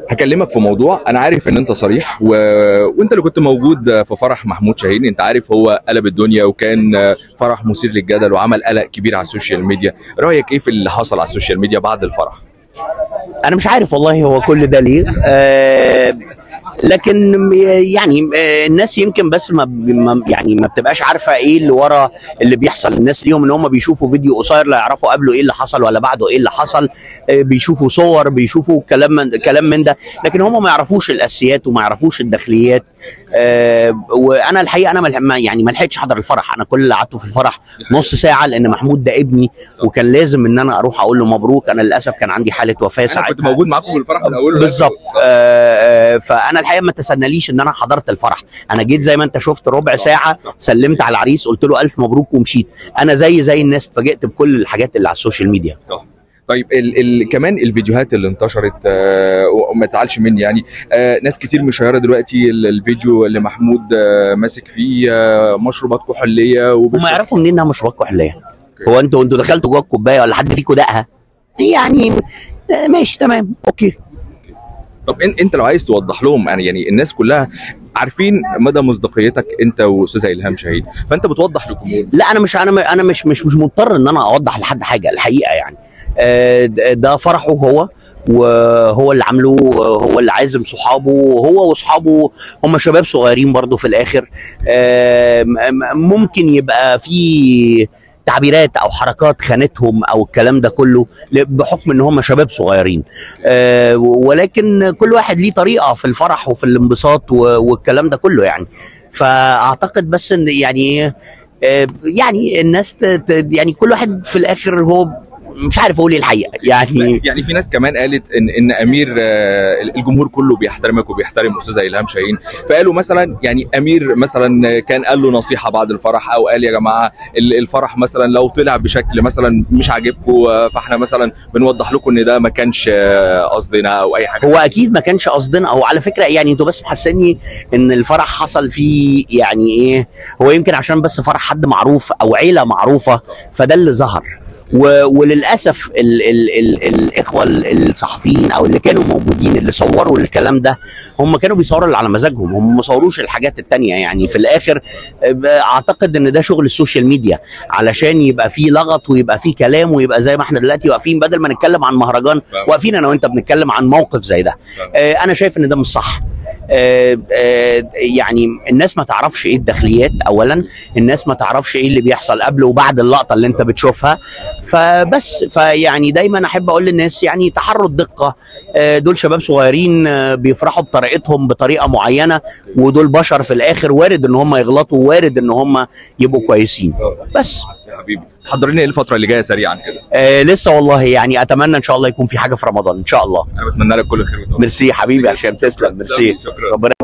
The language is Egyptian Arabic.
هكلمك في موضوع انا عارف ان انت صريح و... وانت اللي كنت موجود في فرح محمود شاهين انت عارف هو قلب الدنيا وكان فرح مثير للجدل وعمل قلق كبير على السوشيال ميديا رايك ايه في اللي حصل على السوشيال ميديا بعد الفرح انا مش عارف والله هو كل ده ليه آه لكن يعني آه، الناس يمكن بس ما ما- يعني ما بتبقاش عارفه ايه اللي ورا اللي بيحصل الناس ليهم ان هم بيشوفوا فيديو قصير لا يعرفوا قبله ايه اللي حصل ولا بعده ايه اللي حصل آه، بيشوفوا صور بيشوفوا كلام من كلام من ده لكن هم ما يعرفوش الاساسيات وما يعرفوش الداخليات آه، وانا الحقيقه انا ما لح- ما- يعني ما لحقتش احضر الفرح انا كل اللي قعدته في الفرح نص ساعه لان محمود ده ابني وكان لازم ان انا اروح اقول له مبروك انا للاسف كان عندي حاله وفاه انا ساعتها كنت موجود معاكم في الفرح من اوله بالظبط آه، آه، فانا الحقيقه ما تسناليش ان انا حضرت الفرح انا جيت زي ما انت شفت ربع ساعه سلمت على العريس قلت له الف مبروك ومشيت انا زي زي الناس اتفاجئت بكل الحاجات اللي على السوشيال ميديا صح طيب ال ال كمان الفيديوهات اللي انتشرت آه وما تزعلش مني يعني آه ناس كتير مشيره دلوقتي ال- الفيديو اللي محمود آه ماسك فيه آه مشروبات كحوليه هم وبيشرب يعرفوا منين انها مشروبات كحوليه هو انتوا انتوا دخلتوا جوه الكوبايه ولا حد فيكم دقها يعني آه، ماشي تمام اوكي طب إن انت لو عايز توضح لهم يعني يعني الناس كلها عارفين مدى مصداقيتك انت واستاذه الهام شاهين فانت بتوضح للجمهور لا انا مش انا انا مش مش مش مضطر ان انا اوضح لحد حاجه الحقيقه يعني آه، ده ده فرحه هو وهو اللي عامله هو اللي عازم صحابه وهو واصحابه هم شباب صغيرين برضو في الاخر آه، م- م- ممكن يبقى في تعبيرات او حركات خانتهم او الكلام ده كله ل- بحكم ان هم شباب صغيرين آه، ولكن كل واحد ليه طريقه في الفرح وفي الانبساط و- والكلام ده كله يعني فاعتقد بس ان يعني إيه، آه، يعني الناس ت- ت- يعني كل واحد في الاخر هو مش عارف اقول ايه الحقيقه يعني يعني في ناس كمان قالت ان ان امير آه، الجمهور كله بيحترمك وبيحترم استاذه الهام شاهين فقالوا مثلا يعني امير مثلا كان قال له نصيحه بعد الفرح او قال يا جماعه ال- الفرح مثلا لو طلع بشكل مثلا مش عاجبكم آه، فاحنا مثلا بنوضح لكم ان ده ما كانش آه، قصدنا او اي حاجه هو اكيد ما كانش قصدنا او على فكره يعني انتوا بس محسني ان الفرح حصل فيه يعني ايه هو يمكن عشان بس فرح حد معروف او عيله معروفه فده اللي ظهر و- وللاسف ال ال ال الاخوه ال- الصحفيين او اللي كانوا موجودين اللي صوروا الكلام ده هم كانوا بيصوروا اللي على مزاجهم هم ما صوروش الحاجات التانية يعني في الاخر آه، اعتقد ان ده شغل السوشيال ميديا علشان يبقى فيه لغط ويبقى فيه كلام ويبقى زي ما احنا دلوقتي واقفين بدل ما نتكلم عن مهرجان واقفين انا وانت بنتكلم عن موقف زي ده آه، انا شايف ان ده مش صح آه، آه، يعني الناس ما تعرفش ايه الداخليات اولا الناس ما تعرفش ايه اللي بيحصل قبل وبعد اللقطه اللي انت بتشوفها فبس فيعني دايما احب اقول للناس يعني تحروا الدقه آه، دول شباب صغيرين آه، بيفرحوا بطريقتهم بطريقه معينه ودول بشر في الاخر وارد ان هم يغلطوا وارد ان هم يبقوا كويسين بس يا حبيبي حضر لنا ايه الفتره اللي جايه سريعا كده آه لسه والله يعني اتمنى ان شاء الله يكون في حاجه في رمضان ان شاء الله انا بتمنى لك كل الخير والتوفيق ميرسي حبيبي عشان تسلم ميرسي شكرا ربنا